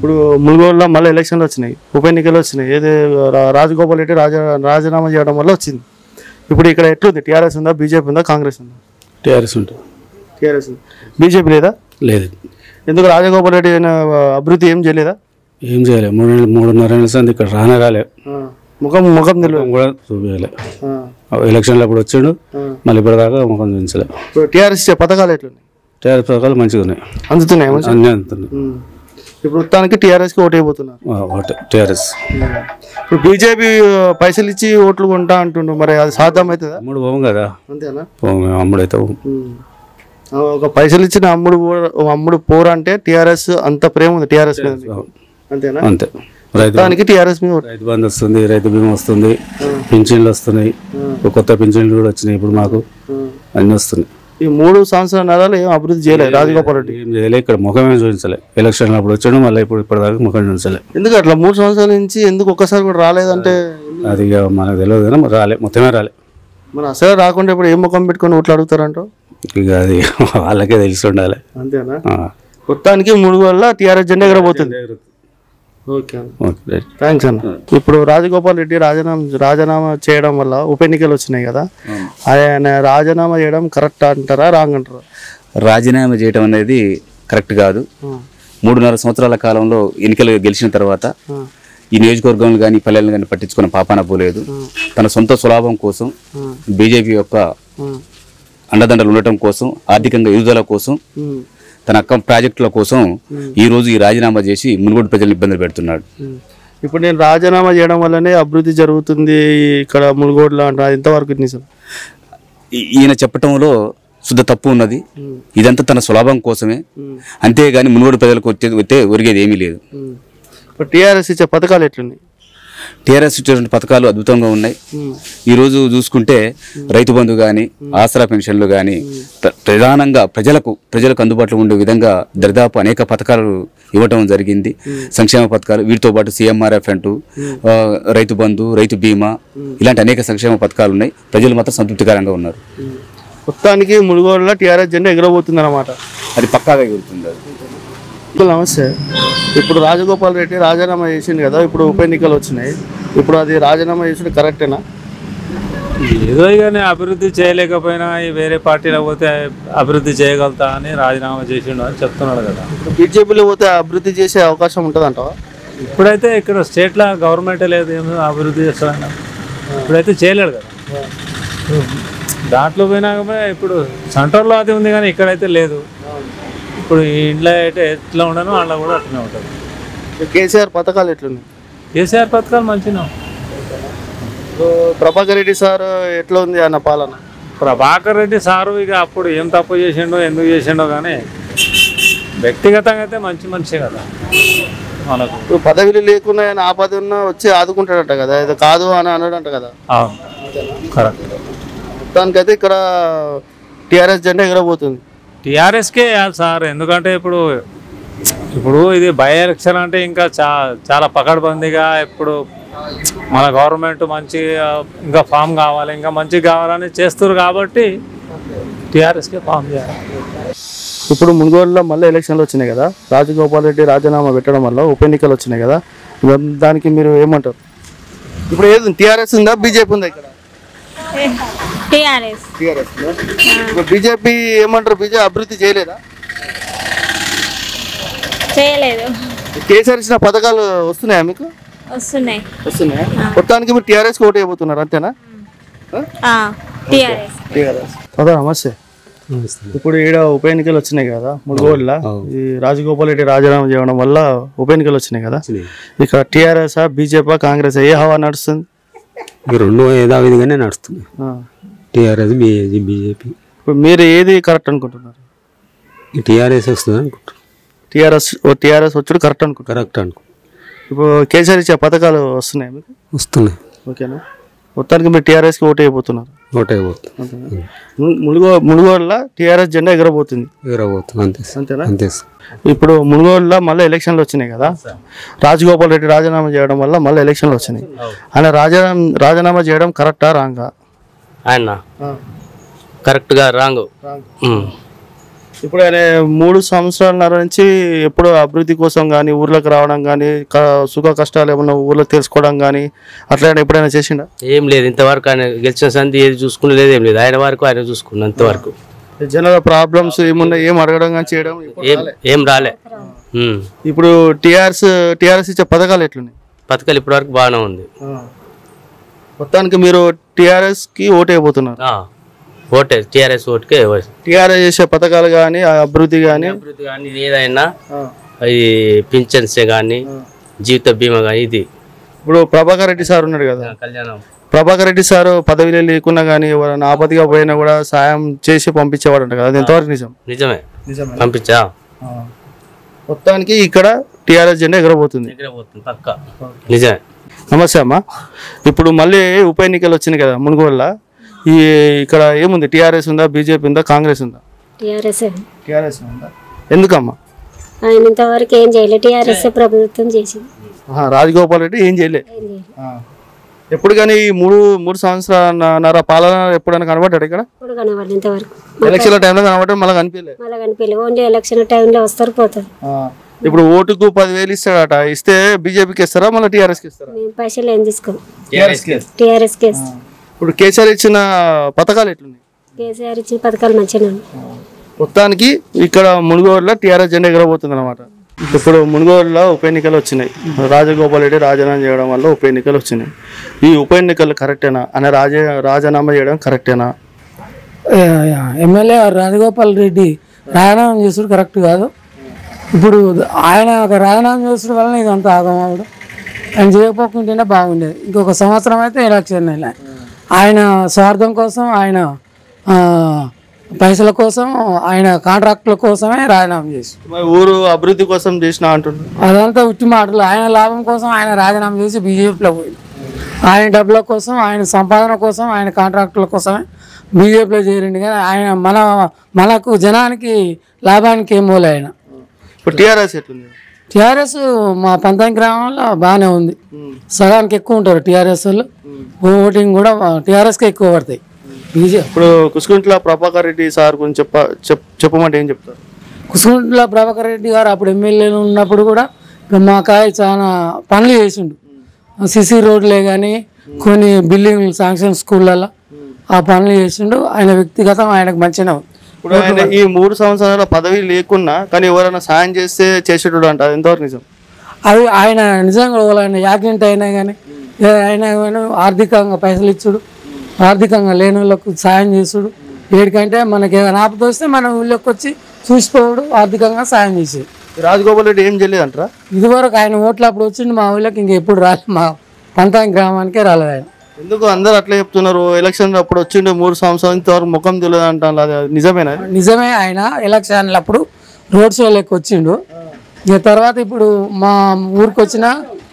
ఇప్పుడు మునుగోడులో మళ్ళీ ఎలక్షన్లు వచ్చినాయి ఉప ఎన్నికలు వచ్చినాయి ఏది రా- రాజగోపాల్ రెడ్డి రాజా రాజీనామా చేయడం వల్ల వచ్చింది ఇప్పుడు ఇక్కడ ఎట్లుంది టీఆర్ఎస్ ఉందా బీజేపీ ఉందా కాంగ్రెస్ ఉందా టీఆర్ఎస్ ఉంటుంది టీఆర్ఎస్ బీజేపీ లేదా లేదు ఎందుకు రాజగోపాల్ రెడ్డి ఆయన అభివృద్ధి ఏం చేయలేదా ఏం చేయలే మూడు నెలలు మూడున్నర నెలల సంది ఇక్కడ రానే రాలే ముఖం ముఖం తెలియదు కూడా చూపించలే ఎలక్షన్లు అప్పుడు వచ్చాడు మళ్ళీ ఇప్పటిదాకా ముఖం చూపించలే ఇప్పుడు టీఆర్ఎస్ ఇచ్చే పథకాలు ఎట్లున్నాయి టీఆర్ఎస్ పథకాలు మంచిగా ఉన్నాయి అందుతున్నాయి మంచిగా? అన్నీ అందుతున్నాయి ఉమ్. ఇప్పుడు మొత్తానికి టీఆర్ఎస్కి ఓటు అయిపోతున్నారు ఆ, ఒకటే టీఆర్ఎస్ ఇప్పుడు బీజేపీ పైసలు ఇచ్చి ఓట్లు కొంటా అంటుండు మరి అది సాధ్యం అవుతుందా అమ్ముడు పోము కదా అంతేనా పోము మేము అమ్ముడైతే పోము. ఉమ్. ఆ, ఒక పైసలు ఇచ్చిన అమ్ముడు పో- అమ్ముడు పోరు అంటే టీఆర్ఎస్ అంత ప్రేమ ఉంది టీఆర్ఎస్ మీద అంతేనా అంతే రైతు దానికి టీఆర్ఎస్ మీద ఓటు. రైతు బంధు వస్తుంది రైతు బీమా వస్తుంది పింఛన్లు వస్తున్నాయి ఒక కొత్త పింఛన్లు కూడా వచ్చినాయి ఇప్పుడు మాకు ఉమ్. అన్నీ వస్తున్నాయి ఈ మూడు సంవత్సరాల నెలలు ఏం అభివృద్ధి చేయలేదు రాజగోపాల్ రెడ్డి ఏం చేయలే ఇక్కడ ముఖమే చూపించలే ఎలక్షన్ అప్పుడు వచ్చాడు మళ్ళీ ఇప్పుడు ఇప్పటిదాకా ముఖం చూపించలే ఎందుకు అట్లా మూడు సంవత్సరాల నుంచి ఎందుకు ఒక్కసారి కూడా రాలేదంటే అది ఇక మనకు తెలియదు కానీ మరి రాలే మొత్తమే రాలే మన అసలు రాకుండా ఇప్పుడు ఏం ముఖం పెట్టుకొని ఓట్లు అడుగుతారంటో ఇక అది వాళ్ళకే తెలిసి ఉండాలి అంతేనా ఆ. మొత్తానికి మూడు వల్ల టీఆర్ఎస్ జెండా ఎగరబోతుంది ఓకే అన్న ఓకే రైట్. థ్యాంక్స్ అన్న ఇప్పుడు రాజగోపాల్ రెడ్డి రాజీనామా రాజీనామా చేయడం వల్ల ఉప ఎన్నికలు వచ్చినాయి కదా ఆయన రాజీనామా చేయడం కరెక్ట్ అంటారా రాంగ్ అంటారా రాజీనామా చేయడం అనేది కరెక్ట్ కాదు మూడున్నర సంవత్సరాల కాలంలో ఎన్నికలు గెలిచిన తర్వాత ఈ నియోజకవర్గంలో కానీ పల్లెలను కానీ పట్టించుకున్న పాపాన పోలేదు తన సొంత సులాభం కోసం బీజేపీ యొక్క అండదండలు ఉండటం కోసం ఆర్థికంగా ఎదుగుదల కోసం తన అక్క ప్రాజెక్టుల కోసం ఈ రోజు ఈ రాజీనామా చేసి మునుగోడు ప్రజలను ఇబ్బందులు పెడుతున్నాడు ఇప్పుడు నేను రాజీనామా చేయడం వల్లనే అభివృద్ధి జరుగుతుంది ఇక్కడ మునుగోడులో అంటారు ఎంతవరకు నిజం ఈ- ఈయన చెప్పటంలో శుద్ధ తప్పు ఉన్నది ఇదంతా తన సులాభం కోసమే అంతేగాని మునుగోడు ప్రజలకు వచ్చే వస్తే ఒరిగేది ఏమీ లేదు ఇప్పుడు టీఆర్ఎస్ ఇచ్చే పథకాలు ఎట్లున్నాయి టీఆర్ఎస్ ఇచ్చేటువంటి పథకాలు అద్భుతంగా ఉన్నాయి ఈ రోజు చూసుకుంటే రైతు బంధు కానీ ఆసరా పెన్షన్లు కానీ ప్రధానంగా ప్రజలకు ప్రజలకు అందుబాటులో ఉండే విధంగా దరిదాపు అనేక పథకాలు ఇవ్వటం జరిగింది సంక్షేమ పథకాలు వీటితో పాటు సీఎంఆర్ఎఫ్ అంటూ ఆ, రైతు బంధు రైతు బీమా ఇలాంటి అనేక సంక్షేమ పథకాలు ఉన్నాయి ప్రజలు మాత్రం సంతృప్తికరంగా ఉన్నారు మొత్తానికి మునుగోడులో టీఆర్ఎస్ జెండా ఎగరబోతుంది అనమాట అది పక్కాగా ఎగురుతుంది అది నమస్తే ఇప్పుడు రాజగోపాల్ రెడ్డి రాజీనామా చేసిండు కదా ఇప్పుడు ఉప ఎన్నికలు వచ్చినాయి ఇప్పుడు అది రాజీనామా చేసిండు కరెక్టేనా ఏదో ఇక నేను అభివృద్ధి చేయలేకపోయినా ఈ వేరే పార్టీలో పోతే అభివృద్ధి చేయగలుగుతా అని రాజీనామా చేసిండు అని చెప్తున్నాడు కదా ఇప్పుడు బీజేపీలో పోతే అభివృద్ధి చేసే అవకాశం ఉంటుంది అంటావా ఇప్పుడైతే ఇక్కడ స్టేట్లో గవర్నమెంటే లేదు ఏం అభివృద్ధి చేస్తాడని ఇప్పుడైతే చేయలేడు కదా దాంట్లో పోయినాక ఇప్పుడు సెంటర్లో అది ఉంది కానీ ఇక్కడైతే లేదు ఇప్పుడు ఈ ఇంట్లో అయితే ఎట్లా ఉండను అందులో కూడా అట్లనే ఉంటుంది ఇప్పుడు కేసీఆర్ పథకాలు ఎట్లున్నాయి కేసీఆర్ పథకాలు మంచిగా ఇప్పుడు ప్రభాకర్ రెడ్డి సార్ ఎట్లా ఉంది అన్న పాలన ప్రభాకర్ రెడ్డి సారు ఇక అప్పుడు ఏం తప్పు చేసిండో ఎందుకు చేసిండో కానీ వ్యక్తిగతంగా అయితే మంచి మనిషే కదా మనకు ఇప్పుడు పదవిలు లేకున్నా ఆయన ఆ పదవి ఉన్నా వచ్చి ఆదుకుంటాడంట కదా ఇది కాదు అని అన్నాడంట కదా అవును కరెక్ట్ మొత్తానికైతే ఇక్కడ టీఆర్ఎస్ జెండా ఎగరబోతుంది టీఆర్ఎస్కే వేయాలి సార్ ఎందుకంటే ఇప్పుడు ఇప్పుడు ఇది బై ఎలక్షన్ అంటే ఇంకా చా చాలా పకడ్బందీగా ఇప్పుడు మన గవర్నమెంట్ మంచి ఇంకా ఫామ్ కావాలి ఇంకా మంచిగా కావాలని చేస్తారు కాబట్టి టీఆర్ఎస్కే ఫామ్ చేయాలి ఇప్పుడు మునుగోడులో మళ్ళీ ఎలక్షన్లు వచ్చినాయి కదా రాజగోపాల్ రెడ్డి రాజీనామా పెట్టడం వల్ల ఉప ఎన్నికలు వచ్చినాయి కదా దాన్- దానికి మీరు ఏమంటారు ఇప్పుడు ఏది టీఆర్ఎస్ ఉందా బీజేపీ ఉందా ఇక్కడ టిఆర్ఎస్ టీఆర్ఎస్ ఇప్పుడు బీజేపీ ఏమంటారు బీజేపీ అభివృద్ధి చేయలేదా చేయలేదు కేసీఆర్ ఇచ్చిన పథకాలు వస్తున్నాయా మీకు వస్తున్నాయి వస్తున్నాయా మొత్తానికి మీరు టీఆర్ఎస్ ఓటు అయిపోతున్నారు అంతేనా టిఆర్ఎస్ టీఆర్ఎస్ అదా నమస్తే ఇప్పుడు ఈడ ఉప ఎన్నికలు వచ్చినాయి కదా మునుగోడులో ఈ రాజగోపాల్ రెడ్డి రాజీనామా చేయడం వల్ల ఉప ఎన్నికలు వచ్చినాయి కదా ఇక్కడ టీఆర్ఎస్ బీజేపీ కాంగ్రెస్ ఏ హవా నడుస్తుంది ఈ రెండు యథావిధిగానే నడుస్తుంది ఆ. టీఆర్ఎస్ బీజేపీ బీజేపీ ఇప్పుడు మీరు ఏది కరెక్ట్ అనుకుంటున్నారు ఈ టీఆర్ఎస్ వస్తుంది అనుకుంటారు టీఆర్ఎస్ టీఆర్ఎస్ వచ్చుడు కరెక్ట్ అనుకుంటున్నారు కరెక్ట్ అనుకో ఇప్పుడు కేసీఆర్ ఇచ్చే పథకాలు వస్తున్నాయి మీకు వస్తున్నాయి ఓకేనా మొత్తానికి మీరు టీఆర్ఎస్కి ఓటు అయిపోతున్నారు ఒకటే పోతుంది అంతేనా? ము- మునుగో మునుగోడులో టీఆర్ఎస్ జెండా ఎగరబోతుంది ఎగరబోతుంది అంతే సార్. అంతేనా అంతే సార్ ఇప్పుడు మునుగోడులో మళ్ళీ ఎలక్షన్లు వచ్చినాయి కదా రాజగోపాల్ రెడ్డి రాజీనామా చేయడం వల్ల మళ్ళీ ఎలక్షన్లు వచ్చినాయి ఆయన రాజీనామా రాజీనామా చేయడం కరెక్టా రాంగా ఆయన కరెక్ట్గా రాంగ్ ఇప్పుడు ఆయన మూడు సంవత్సరాలన్నర నుంచి ఎప్పుడు అభివృద్ధి కోసం కానీ ఊర్లోకి రావడం కానీ సుఖ కష్టాలు ఏమన్నా ఊర్లో తెలుసుకోవడం కానీ అట్లా ఎప్పుడైనా చేసిండా ఏం లేదు ఇంతవరకు ఆయన గెలిచిన సంధి ఏది చూసుకుని లేదు ఏం లేదు ఆయన వరకు ఆయన చూసుకున్న అంతవరకు జనరల్ ప్రాబ్లమ్స్ ఏమున్నాయి ఏం అడగడం కానీ చేయడం ఏం ఏం రాలే ఉమ్. ఇప్పుడు టిఆర్ఎస్ టిఆర్ఎస్ ఇచ్చే పథకాలు ఎట్లున్నాయి పథకాలు ఇప్పటివరకు బాగానే ఉంది మొత్తానికి మీరు టిఆర్ఎస్ కి ఓటు అయిపోతున్నారు ఆ, ఓటే టీఆర్ఎస్ ఓటుకే వేయాలి. టిఆర్ఎస్ చేసే పథకాలు కానీ అభివృద్ధి కానీ అభివృద్ధి కానీ ఏదైనా ఈ పింఛన్స్ కానీ జీవిత బీమా కానీ ఇది ఇప్పుడు ప్రభాకర్ రెడ్డి సార్ ఉన్నాడు కదా కళ్యాణం ప్రభాకర్ రెడ్డి సార్ పదవిలో లేకున్నా కానీ ఎవరైనా ఆపదిగా పోయినా కూడా సాయం చేసి పంపించేవాడు కదా అది ఎంతవరకు నిజం నిజమే నిజమే పంపించా మొత్తానికి ఇక్కడ టిఆర్ఎస్ జెండా ఎగరబోతుంది దగ్గర పోతుంది పక్క నిజమే నమస్తే అమ్మా ఇప్పుడు మళ్ళీ ఉప ఎన్నికలు వచ్చినాయి కదా మునుగోళ్ళ ఈ ఇక్కడ ఏముంది టిఆర్ఎస్ ఉందా బీజేపీ ఉందా కాంగ్రెస్ ఉందా టీఆర్ఎస్ టిఆర్ఎస్ ఉందా ఎందుకమ్మా ఆయన ఇంతవరకు ఏం చేయలేదు టీఆర్ఎస్ ప్రభుత్వం చేసింది ఆహా, రాజగోపాల్ రెడ్డి ఏం చేయలే ఏం చేయలేదు. ఆ. ఎప్పుడు కానీ ఈ మూడు మూడు సంవత్సరాల పాలన ఎప్పుడైనా కనబడ్డాడు ఇక్కడ ఇప్పుడు కనవాలి ఇంతవరకు ఎలక్షన్ల టైంలో కనబడ్డాడు మళ్ళీ కనిపించలేదు మళ్ళీ కనిపించలేదు ఓన్లీ ఎలక్షన్ టైంలో వస్తారు పోతారు ఇప్పుడు ఓటుకు పదివేలు ఇస్తాడట ఇస్తే బీజేపీకి ఇస్తారా మళ్ళీ టీఆర్ఎస్కి ఇస్తారా మేము పైసలు ఏం తీసుకోం టీఆర్ఎస్కి టీఆర్ఎస్ కేసు ఇప్పుడు కేసీఆర్ ఇచ్చిన పథకాలు ఎట్లున్నాయి కేసీఆర్ ఇచ్చిన పథకాలు మంచిగా మొత్తానికి ఇక్కడ మునుగోడులో టీఆర్ఎస్ జెండా ఎగరబోతుంది అనమాట ఇప్పుడు మునుగోడులో ఉప ఎన్నికలు వచ్చినాయి రాజగోపాల్ రెడ్డి రాజీనామా చేయడం వల్ల ఉప ఎన్నికలు వచ్చినాయి ఈ ఉప ఎన్నికలు కరెక్టేనా ఆయన రాజ రాజీనామా చేయడం కరెక్టేనా ఎమ్మెల్యే రాజగోపాల్ రెడ్డి రాజీనామా చేసుడు కరెక్ట్ కాదు ఇప్పుడు ఆయన ఒక రాజీనామా చేసుడు వలన ఇదంతా ఆగమవడం ఆయన చేయకపోకుంటేనే బాగుండేది ఇంకొక సంవత్సరం అయితే ఎలక్షన్ నెల ఆయన స్వార్థం కోసం ఆయన ఆ, పైసల కోసం ఆయన కాంట్రాక్టుల కోసమే రాజీనామా చేసి మరి ఊరు అభివృద్ధి కోసం చేసిన అంటున్నారు అదంతా ఉట్టి మాటలు ఆయన లాభం కోసం ఆయన రాజీనామా చేసి బీజేపీలో పోయింది ఆయన డబ్బుల కోసం ఆయన సంపాదన కోసం ఆయన కాంట్రాక్టుల కోసమే బీజేపీలో చేరిండు కానీ ఆయన మన మనకు జనానికి లాభానికి ఏం మూల ఆయన ఇప్పుడు టీఆర్ఎస్ ఎట్లుంది టీఆర్ఎస్ మా పంతాయి గ్రామంలో బాగానే ఉంది సగానికి ఎక్కువ ఉంటారు టీఆర్ఎస్ వాళ్ళు ఓటింగ్ కూడా టీఆర్ఎస్కే ఎక్కువ పడతాయి బీజేపీ ఇప్పుడు కుసుకుంట్ల ప్రభాకర్ రెడ్డి సార్ గురించి చెప్ప చెప్- చెప్పమంటే ఏం చెప్తారు కుసుకుంట్ల ప్రభాకర్ రెడ్డి గారు అప్పుడు ఎమ్మెల్యేలు ఉన్నప్పుడు కూడా మా కాయ చాలా పనులు చేసిండు సిసి రోడ్లే కానీ కొన్ని బిల్డింగ్ శాంక్షన్ స్కూళ్ళల్లో ఆ పనులు చేసిండు ఆయన వ్యక్తిగతం ఆయనకు మంచిగా ఉంది ఇప్పుడు ఆయన ఈ మూడు సంవత్సరాల పదవి లేకున్నా కానీ ఎవరైనా సాయం చేస్తే చేసేటోడు అంట అది ఎంతవరకు నిజం అది ఆయన నిజంగా ఆయన యాక్సిడెంట్ అయినా కానీ అయినా కానీ ఆర్థికంగా పైసలు ఇచ్చుడు ఆర్థికంగా లేని వాళ్ళకు సాయం చేసుడు ఏడికంటే మనకి ఏదైనా ఆపద వస్తే మన ఊళ్ళోకి వచ్చి చూసిపోవడు ఆర్థికంగా సాయం చేసేది రాజగోపాల్ రెడ్డి ఏం చేయలేదంటారా ఇదివరకు ఆయన ఓట్లు అప్పుడు వచ్చిండు మా ఊళ్ళకి ఇంక ఎప్పుడు రాలేదు మా పంతాం గ్రామానికే రాలేదు ఆయన ఎందుకు అందరు అట్లా చెప్తున్నారు ఎలక్షన్ అప్పుడు వచ్చిండే మూడు సంవత్సరాల ఇంతవరకు ముఖం తెలియదు అంటారు అది నిజమేనా నిజమే ఆయన ఎలక్షన్లు అప్పుడు రోడ్ షో లెక్క వచ్చిండు ఇక తర్వాత ఇప్పుడు మా ఊరికి వచ్చిన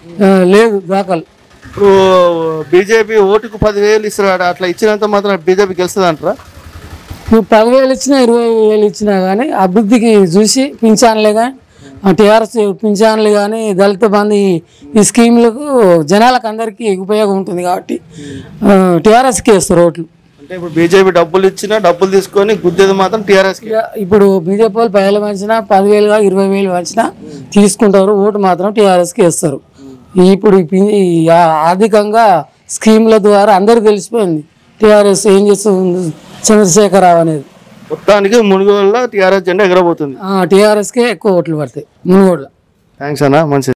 లేదు దాఖలు ఇప్పుడు బీజేపీ ఓటుకు పదివేలు ఇస్తున్నాడు అట్లా ఇచ్చినంత మాత్రం బీజేపీ గెలుస్తుంది అంటారా నువ్వు పదివేలు ఇచ్చినా ఇరవై వేలు ఇచ్చినా కానీ అభివృద్ధికి చూసి పింఛన్లే కానీ టీఆర్ఎస్ పింఛన్లు కానీ దళిత బంధు ఈ- ఈ స్కీములకు జనాలకు అందరికీ ఉపయోగం ఉంటుంది కాబట్టి టీఆర్ఎస్కి వేస్తారు ఓట్లు అంటే ఇప్పుడు బీజేపీ డబ్బులు ఇచ్చినా డబ్బులు తీసుకొని గుద్దేది మాత్రం టీఆర్ఎస్కి ఇక ఇప్పుడు బీజేపీ వాళ్ళు పదివేలు పంచినా పదివేలుగా ఇరవై వేలు పంచినా తీసుకుంటారు ఓటు మాత్రం టీఆర్ఎస్కి వేస్తారు ఇప్పుడు ఈ పి- ఈ ఆ- ఆర్థికంగా స్కీముల ద్వారా అందరికీ తెలిసిపోయింది టీఆర్ఎస్ ఏం చేస్తుంది చంద్రశేఖరరావు అనేది మొత్తానికి మునుగోళ్ళ టీఆర్ఎస్ జెండా ఎగరబోతుంది టీఆర్ఎస్కే ఎక్కువ ఓట్లు పడతాయి మునుగోడులో థ్యాంక్స్ అన్న మంచిది